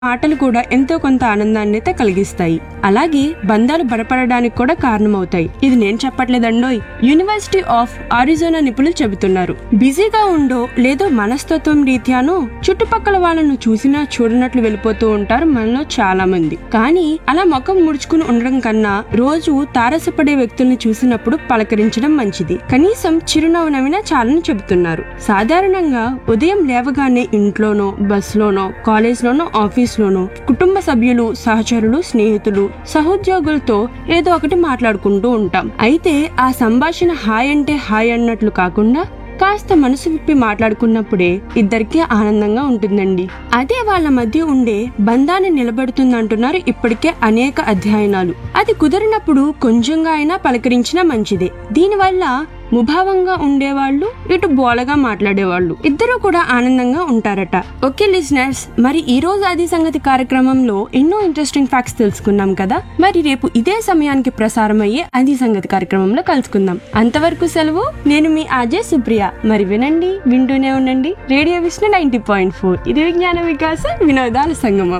ఆటలు కూడా ఎంతో కొంత ఆనందాన్ని అయితే కలిగిస్తాయి అలాగే బంధాలు బలపడడానికి కూడా కారణమవుతాయి ఇది నేను చెప్పట్లేదండోయ్ యూనివర్సిటీ ఆఫ్ ఆరిజోనా నిపుణులు చెబుతున్నారు బిజీగా ఉండో లేదో మనస్తత్వం రీత్యానో చుట్టుపక్కల వాళ్ళను చూసినా చూడనట్లు వెళ్ళిపోతూ ఉంటారు మనలో చాలా మంది కానీ అలా ముఖం ముడుచుకుని ఉండడం కన్నా రోజు తారసపడే వ్యక్తుల్ని చూసినప్పుడు పలకరించడం మంచిది కనీసం చిరునవ్వు నవ్వినా చాలని చెబుతున్నారు సాధారణంగా ఉదయం లేవగానే ఇంట్లోనో బస్లోనో కాలేజ్లోనో ఆఫీస్లోనో కుటుంబ సభ్యులు సహచరులు స్నేహితులు సహోద్యోగులతో ఏదో ఒకటి మాట్లాడుకుంటూ ఉంటాం అయితే ఆ సంభాషణ హాయ్ అంటే హాయ్ అన్నట్లు కాకుండా కాస్త మనసు విప్పి మాట్లాడుకున్నప్పుడే ఇద్దరికీ ఆనందంగా ఉంటుందండి అదే వాళ్ళ మధ్య ఉండే బంధాన్ని నిలబెడుతుందంటున్నారు ఇప్పటికే అనేక అధ్యయనాలు అది కుదిరినప్పుడు కొంచెంగా అయినా పలకరించినా మంచిదే దీనివల్ల ముభావంగా ఉండేవాళ్ళు ఇటు బోలగా మాట్లాడేవాళ్ళు ఇద్దరు కూడా ఆనందంగా ఉంటారట ఓకే లిజనర్స్ మరి ఈ రోజు అది సంగతి కార్యక్రమంలో ఎన్నో ఇంట్రెస్టింగ్ ఫ్యాక్ట్స్ తెలుసుకున్నాం కదా మరి రేపు ఇదే సమయానికి ప్రసారం అయ్యే అది సంగతి కార్యక్రమంలో కలుసుకుందాం అంతవరకు సెలవు నేను మీ ఆజే సుప్రియ మరి వినండి వింటూనే ఉండండి radio Vishnu ninety point four ఇది విజ్ఞాన వికాస వినోదాల సంగమం